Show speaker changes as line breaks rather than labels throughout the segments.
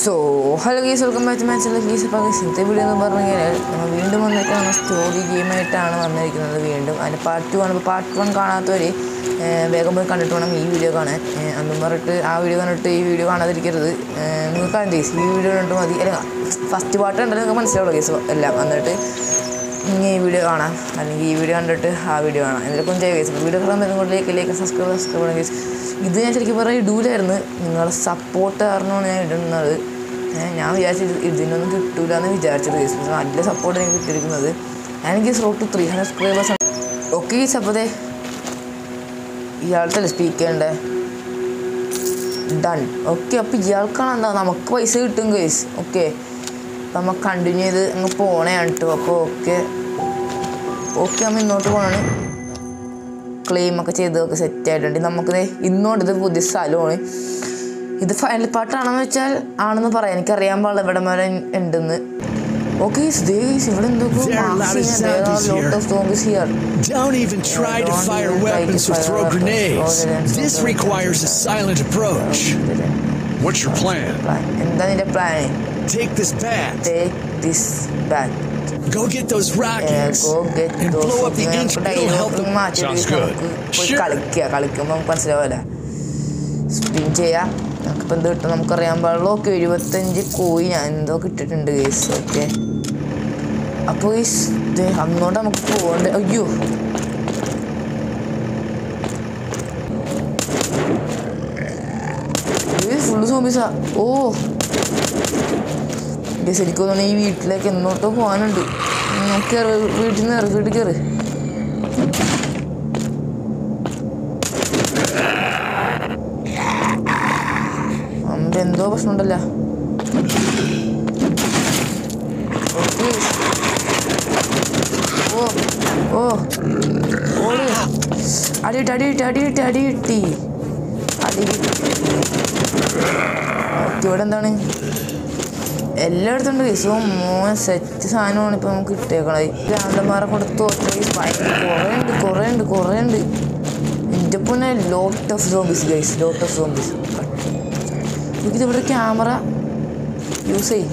So hello guys welcome back to match guys അപ്പോൾ ഇന്നത്തെ video എന്ന് പറഞ്ഞു കഴിഞ്ഞാൽ നമ്മൾ വീണ്ടും വന്നിരിക്കുന്ന സ്റ്റോറി ഗെയിമായിട്ടാണ് വന്നിരിക്കുന്നത് വീണ്ടും അതിൻ്റെ പാർട്ട് ടു ആണ് ഇപ്പോൾ പാർട്ട് വൺ കാണാത്തവർ വേഗം പോയി കണ്ടിട്ട് വേണം ഈ വീഡിയോ കാണാൻ ഏഹ് അന്നും പറഞ്ഞിട്ട് ആ വീഡിയോ കണ്ടിട്ട് ഈ വീഡിയോ കാണാതിരിക്കരുത് ഏഹ് നിങ്ങൾക്ക് കാണാം ഗീസ് ഈ വീഡിയോ കണ്ടിട്ട് മതി അല്ല ഫസ്റ്റ് പാർട്ട് കണ്ടാൽ നിങ്ങൾക്ക് മനസ്സിലാവുള്ളൂ ഗീസ് എല്ലാം എന്നിട്ട് ഇനി ഈ വീഡിയോ കാണാം അല്ലെങ്കിൽ ഈ വീഡിയോ കണ്ടിട്ട് ആ വീഡിയോ കാണാം എന്തെങ്കിലും ചെയ്യാം ഗേസ് വീഡിയോ കാണാൻ വരുമ്പോൾ ലൈക്ക് ലൈക്ക് സബ്സ്ക്രൈബ് സബ്സ്ക്രൈബ് ചെയ്യണം ഗേസ് ഇത് ഞാൻ ശരിക്കും പറഞ്ഞാൽ ഇടൂലായിരുന്നു നിങ്ങളുടെ സപ്പോർട്ട് കാരണമാണ് ഞാൻ ഇടുന്നത് ഏ, ഞാൻ വിചാരിച്ചത് ഇതിനൊന്നും കിട്ടൂല എന്ന് വിചാരിച്ചത് ഗേസ് പക്ഷേ നല്ല സപ്പോർട്ട് എനിക്ക് കിട്ടിയിരിക്കുന്നത് ഞാൻ ഗേസ് റോട്ട് to three hundred subscribers okay guys അപ്പോൾ ദേ ഇയാൾക്കല്ലേ സ്പീക്ക് ചെയ്യണ്ടേ ഡൺ ഓക്കെ അപ്പോൾ ഇയാൾക്കാണ് എന്താ നമുക്ക് പൈസ കിട്ടും ഗേസ് ഓക്കെ നമ്മൾ കണ്ടിന്യൂ ചെയ്ത് അങ്ങ് പോണേയാണ് കേട്ടോ അപ്പോൾ ഓക്കെ ഓക്കെ നമ്മൾ ഇന്നോട്ട് പോകണാണ് ക്ലെയിം ഒക്കെ ചെയ്തതൊക്കെ സെറ്റ് ആയിട്ടുണ്ട് നമുക്ക് ദേ ഇന്നോട്ട് ഇത് പുതിയ സ്ഥലമാണ് ഇത് ഫൈനൽ പാർട്ടാണെന്ന് വെച്ചാൽ ആണെന്ന് പറയാം എനിക്കറിയാൻ പാടില്ല ഇവിടെ വരെ ഉണ്ടെന്ന് ഓക്കെ ഇവിടെ എന്തൊക്കെ
There are a lot of zombies here.
Lot of zombies here
Don't even try to
don't
fire
even try to
weapons or
fire
throw
weapons.
grenades.
Oh, then it's
This
not very
requires a silent approach.
What's your plan?
എന്താ നിന്റെ plan
Take this bat,
take this back
go get those rockets,
go get
and
those
blow up the
നമുക്ക്
engine. It'll
dialogue
help them.
മാറ്റി
Sounds
വെച്ച്
good.
നമുക്ക് പോയി
Sure.
കളിക്കുക കളിക്കുമ്പോൾ നമുക്ക് മനസ്സിലാവില്ല സ്പിൻ ചെയ്യാം നമുക്കിപ്പോൾ എന്ത് കിട്ടും നമുക്കറിയാൻ പാടുള്ളൂ ഓക്കെ എഴുപത്തഞ്ച് കോയിൻ എന്തോ കിട്ടിയിട്ടുണ്ട് കേസ് ഓക്കെ അപ്പോൾ ഗൈസ് അന്നോട്ട് നമുക്ക് പോകണ്ട അയ്യോ ഫുള്ള് സോംബീസാ ഓ ഗൈസ് എനിക്ക് തോന്നുന്നു ഈ വീട്ടിലേക്ക് എന്നോട്ടോ പോകാനുണ്ട് നമുക്ക് കയറി വീട്ടിൽ നിന്ന് ഇറങ്ങി വീട്ടിൽ കയറി അമ്പ എന്തോ പ്രശ്നമുണ്ടല്ലോ ഓക്കേ. ഓ ഓ ഓടി അടിയിട്ട് അടിയിട്ട് അടിയിട്ട് അടിയിട്ടി അടി ഓക്കെ ഇവിടെ എന്താണ് എല്ലായിടത്തും ഉണ്ട് കേസ് മോനെ സെറ്റ് സാധനമാണ് ഇപ്പൊ നമുക്ക് കിട്ടിയേക്കണത് ഭ്രാന്തന്മാരെ കൊണ്ട് തോറ്റ കുറേ ഉണ്ട് കുറേ ഉണ്ട് കുറേ ഉണ്ട് എൻ്റെ പിന്നെ lot of zombies guys lot of zombies എനിക്കിത് ഇവിടെ ക്യാമറ യൂസ് ചെയ്യും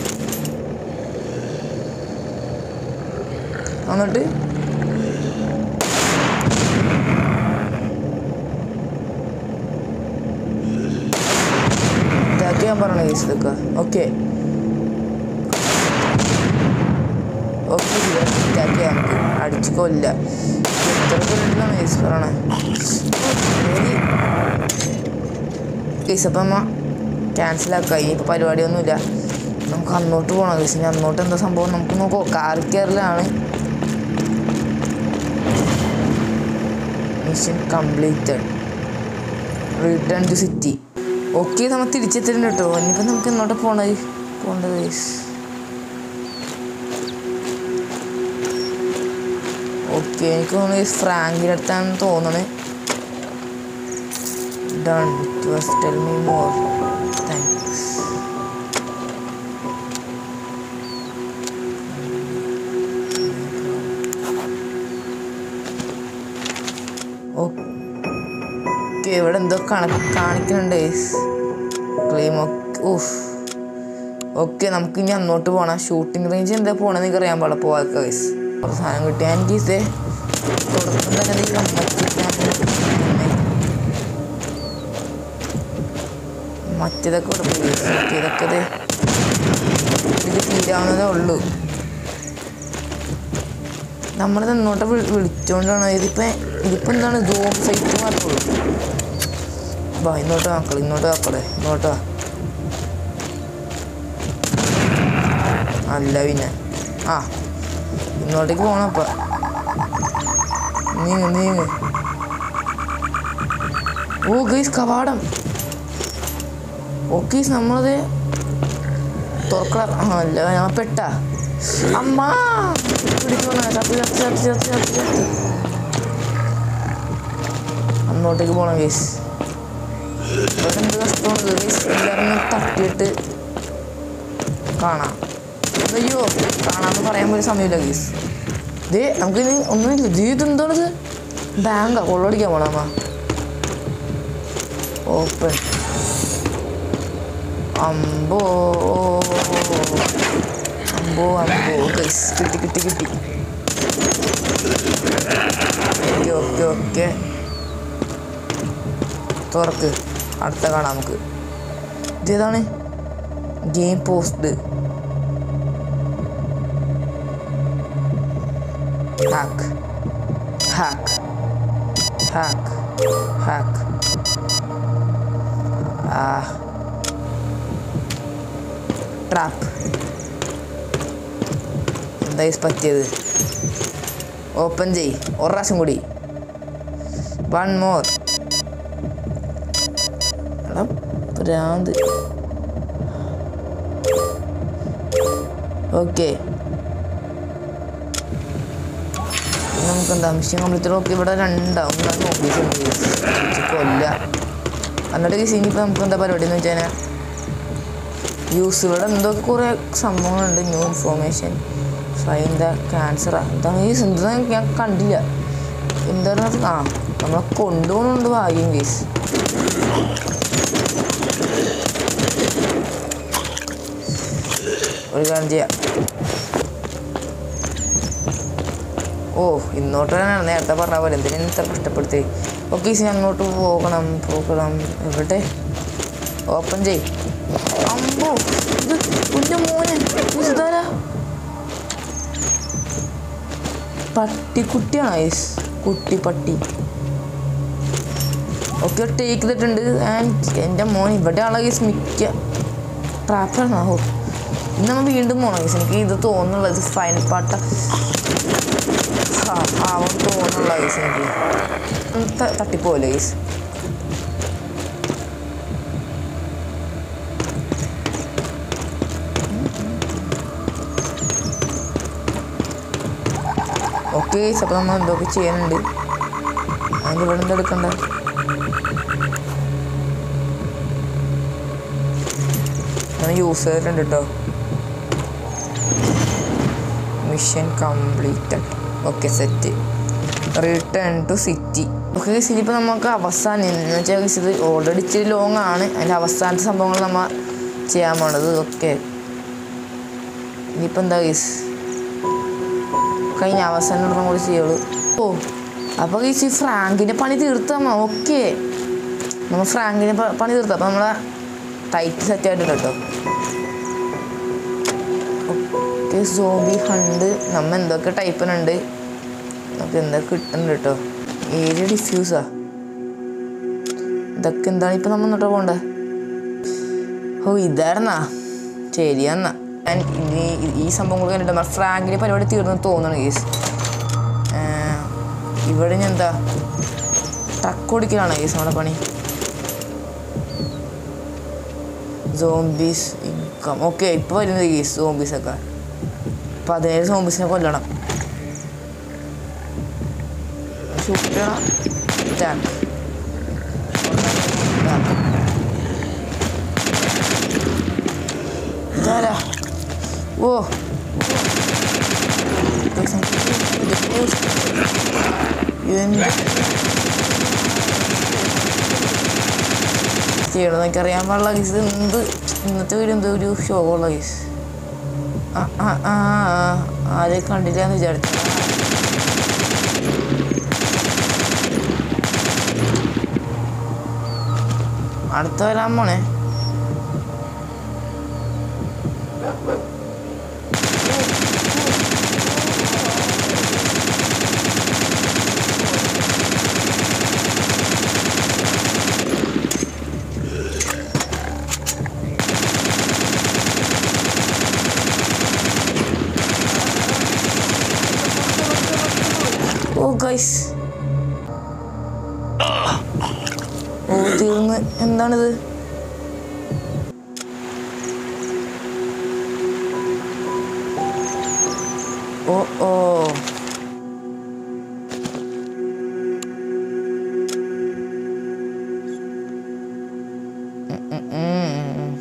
എന്നിട്ട് ഇതാക്കി ഞാൻ പറഞ്ഞ കേസ് ഇതൊക്കെ ഓക്കെ ഓക്കെ ഇതാക്കി നമുക്ക് അടിച്ചു കൊല്ല എത്ര പേരുണ്ടെന്നാണ് കേസ് പറയണേ കേസ് അപ്പം അമ്മ ക്യാൻസലാക്കുക ഇനിയിപ്പോൾ പരിപാടിയൊന്നുമില്ല നമുക്ക് അന്നോട്ട് പോകണം കേസ് ഇനി അന്നോട്ട് എന്താ സംഭവം നമുക്ക് നോക്കോ കാർ കയറലാണ് mission completed return to city okay നമ്മൾ തിരിച്ചെത്തിയിട്ടുണ്ട് കേട്ടോ ഇനിയിപ്പോൾ നമുക്ക് ഇങ്ങോട്ട് പോണത് പോകേണ്ടത് ഗൈസ് ഓക്കെ എനിക്ക് തോന്നുന്നു ഈ ഫ്രാങ്കിൻ്റെ അടുത്താണ് തോന്നണേ done it was tell me more thanks okay ഇവിടെ എന്തോ കണ കാണിക്കുന്നുണ്ട് ക്ലെയിം ഓഫ് ഓക്കെ നമുക്ക് ഇനി അങ്ങോട്ട് പോകണം ഷൂട്ടിംഗ് റേഞ്ച് എന്താ പോകണമെന്ന് എനിക്ക് അറിയാൻ പാടില്ല പോവാക്ക ഗൈസ് കുറച്ച് സാധനം കിട്ടിയാൽ എനിക്ക് ഇത് തുടക്കം തന്നെ ഈ കമ്മത്തിക്കാൻ മറ്റേതൊക്കെ ഇവിടെ പോയി guys. ഓക്കെ ഇതൊക്കെ ഇത് ഇത് തീരാവുന്നതേ ഉള്ളൂ നമ്മളിത് ഇങ്ങോട്ട് വിളി- വിളിച്ചോണ്ടാണ് ഇതിപ്പോൾ ഇതിപ്പോൾ എന്താണ് സോം സൈറ്റ് മാത്രമേ ഉള്ളൂ വാ ഇങ്ങോട്ട് മക്കൾ ഇങ്ങോട്ട് മക്കളെ ഇങ്ങോട്ട് വാ അല്ല പിന്നെ ആ ഇങ്ങോട്ടേക്ക് പോകണം അപ്പം നീങ്ങ് നീങ്ങ് ഓ ഗൈസ് കവാടം ഓക്കെ നമ്മളത് തുറക്കട ആ അല്ല ഞാൻ പെട്ട അമ്മ പിടിച്ചോണ ചത്ത് ചത്ത് ചത്ത് ചത്ത് ചത്ത് ചത്ത് അങ്ങോട്ടേക്ക് പോണം ഗൈസ് ഇവിടെ എന്ത് കഷ്ടമുണ്ട് ഗൈസ് എല്ലാവരും തട്ടിയിട്ട് കാണാം അയ്യോ കാണാമെന്ന് പറയാൻ പോലും സമയമില്ല ഗൈസ് ദേ നമുക്ക് ഇനി ഒന്നുമില്ല ദേ ഇതെന്താണിത് ബാങ്കാ കൊള്ളടിക്കാൻ പോണമ്മ ഓപ്പൺ അമ്പോ അമ്പോ അമ്പോ ഗൈസ് കിട്ടി കിട്ടി കിട്ടി ഓക്കെ ഓക്കെ ഓക്കെ തുറക്ക് അടുത്ത കാണാം നമുക്ക് ഇതേതാണ് game post hack hack hack hack ആ ട്രാപ്പ് എന്താ ഈ പറ്റിയത് ഓപ്പൺ ചെയ് ഒരു പ്രാവശ്യം കൂടി വൺ മോർ എടാ ഭ്രാന്ത് ഓക്കെ നമുക്ക് എന്താ മിഷൻ കംപ്ലീറ്റ് നോക്കി ഇവിടെ രണ്ടാവും ഒന്നാണ് ഓഫീസ് ഉണ്ട് കൊല്ല എന്നിട്ട് ഈ ഇനിയിപ്പോൾ നമുക്ക് എന്താ പരിപാടി എന്ന് വെച്ച് കഴിഞ്ഞാൽ യൂസ് ഇവിടെ എന്തൊക്കെ കുറേ സംഭവങ്ങളുണ്ട് new information fine the cancer എന്താണ് ഈ എന്താ ഞാൻ കണ്ടില്ല എന്താണ് അത്? ആ നമ്മളെ കൊണ്ടുപോകുന്നുണ്ട് ഭാഗ്യം കേസ് ഒരു കാര്യം ചെയ്യാം ഓ ഇന്നോട്ട് തന്നെയാണ് നേരത്തെ പറഞ്ഞ പോലെ എന്തിനാ ഇത്ര കഷ്ടപ്പെടുത്തി ഓക്കെ ഇനി അങ്ങോട്ട് പോകണം പോകണം എവിടെ ഓപ്പൺ ചെയ് അമ്പോ ഇത് കുഞ്ഞു മോനെ ഇതാരാ പട്ടിക്കുട്ടിയാണ് ഐസ് കുട്ടി പട്ടി ഒക്കെ ടേക്ക് ചെയ്തിട്ടുണ്ട് ആൻഡ് എൻ്റെ മോൻ ഇവിടെ ആളെ ഗീസ് മിക്ക ട്രാപ്പാണോ ഓ ഇന്ന് നമ്മൾ വീണ്ടും പോകണം ഗീസ് എനിക്ക് ഇത് തോന്നുന്നുള്ളത് ഫൈനൽ പാട്ട ആ ആവൻ തോന്നുള്ള ഗീസ് എനിക്ക് ഉം, ത- തട്ടിപ്പോവില്ല ഗീസ് ഓക്കെ അപ്പോൾ നമ്മൾ എന്തൊക്കെ ചെയ്യാനുണ്ട് അതിൻ്റെ ഇവിടെ എന്താ എടുക്കണ്ട ഞാൻ യൂസ് ചെയ്തിട്ടുണ്ട് കേട്ടോ mission completed okay set return to city okay ഇതിപ്പോൾ നമുക്ക് അവസാനം എന്ന് വെച്ചാൽ ഇത് ഓൾറെഡി ഇച്ചിരി ലോങ് ആണ് അതിൻ്റെ അവസാനത്തെ സംഭവങ്ങൾ നമ്മൾ ചെയ്യാൻ പോണത് ഓക്കെ ഇനിയിപ്പോൾ എന്താ ഗീസ് കഴിഞ്ഞ അവസാനം ഒരെണ്ണം കൂടി ചെയ്യുള്ളൂ ഓ അപ്പോൾ ഈ ഫ്രാങ്കിൻ്റെ പണി തീർത്തമ്മ ഓക്കെ നമ്മൾ ഫ്രാങ്കിൻ്റെ പ- പണി തീർത്തു അപ്പോൾ നമ്മളെ ടൈറ്റ് സെറ്റ് ആയിട്ടുണ്ട് കേട്ടോ ഓക്കെ സോബി ഹണ്ട് നമ്മ എന്തൊക്കെ ടൈപ്പിനുണ്ട് നമുക്ക് എന്തൊക്കെ കിട്ടുന്നുണ്ട് കേട്ടോ ഏരിയ ഡിഫ്യൂസാ ഇതൊക്കെ എന്താണ് ഇപ്പം നമ്മൾ ഇന്നോട്ട് പോണ്ടേ ഓ ഇതായിരുന്നാ ശരിയെന്നാ ഞാൻ ഇനി ഈ സംഭവങ്ങൾ കണ്ടിട്ട് നമ്മുടെ ഫ്രാങ്കിൻ്റെ പരിപാടി തീർന്നു തോന്നണം കേസ് ഇവിടെ ഞാൻ എന്താ ടക്ക് ഓടിക്കലാണ് കേസ് നമ്മുടെ പണി സോംബീസ് ഇൻകം ഓക്കെ ഇപ്പോൾ വരുന്നത് കേസ് സോംബീസൊക്കെ പതിനേഴ് സോംബീസിനെ കൊല്ലണം ഷൂട്ട് ചെയ്യണം അറ്റാക്ക് ഇതാരാ ഓ എന്ത് ചെയ്യണമെന്നൊക്കെ അറിയാൻ പാടില്ല ഗീസ് ഇത് എന്ത് ഇന്നത്തെ വീഡിയോ എന്തോ ഒരു ഷോ ഉള്ള ഗീസ് ആ ആ ആ ആ, ആരെ കണ്ടില്ല എന്ന് വിചാരിച്ചു അടുത്ത വരാൻ പോണേ ഓ ഗൈസ് ഓ തീർന്ന് എന്താണിത് ഓ ഓ ഉം, ഉം, ഉം.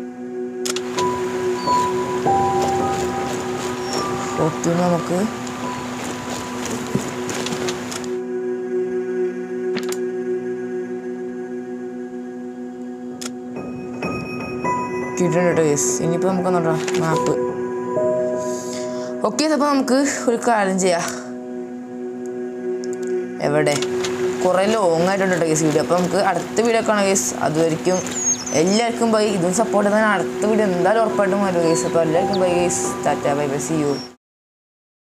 ഓക്കെ നമുക്ക് പൊക്കിയിട്ടുണ്ട് കേട്ടോ ഗേസ് ഇനിയിപ്പോൾ നമുക്ക് നോക്കാം മാപ്പ് ഓക്കെ അപ്പോൾ നമുക്ക് ഒരു കാര്യം ചെയ്യാം എവിടെ കുറേ ലോങ് ആയിട്ടുണ്ട് കേട്ടോ ഗേസ് വീഡിയോ അപ്പോൾ നമുക്ക് അടുത്ത വീഡിയോ കാണാം ഗേസ് അതുവരെയ്ക്കും എല്ലാവർക്കും ബൈ ഇതും സപ്പോർട്ട് തന്നെ അടുത്ത വീഡിയോ എന്തായാലും ഉറപ്പായിട്ടും വരും ഗേസ് അപ്പോൾ എല്ലാവർക്കും bye guys tata bye bye see U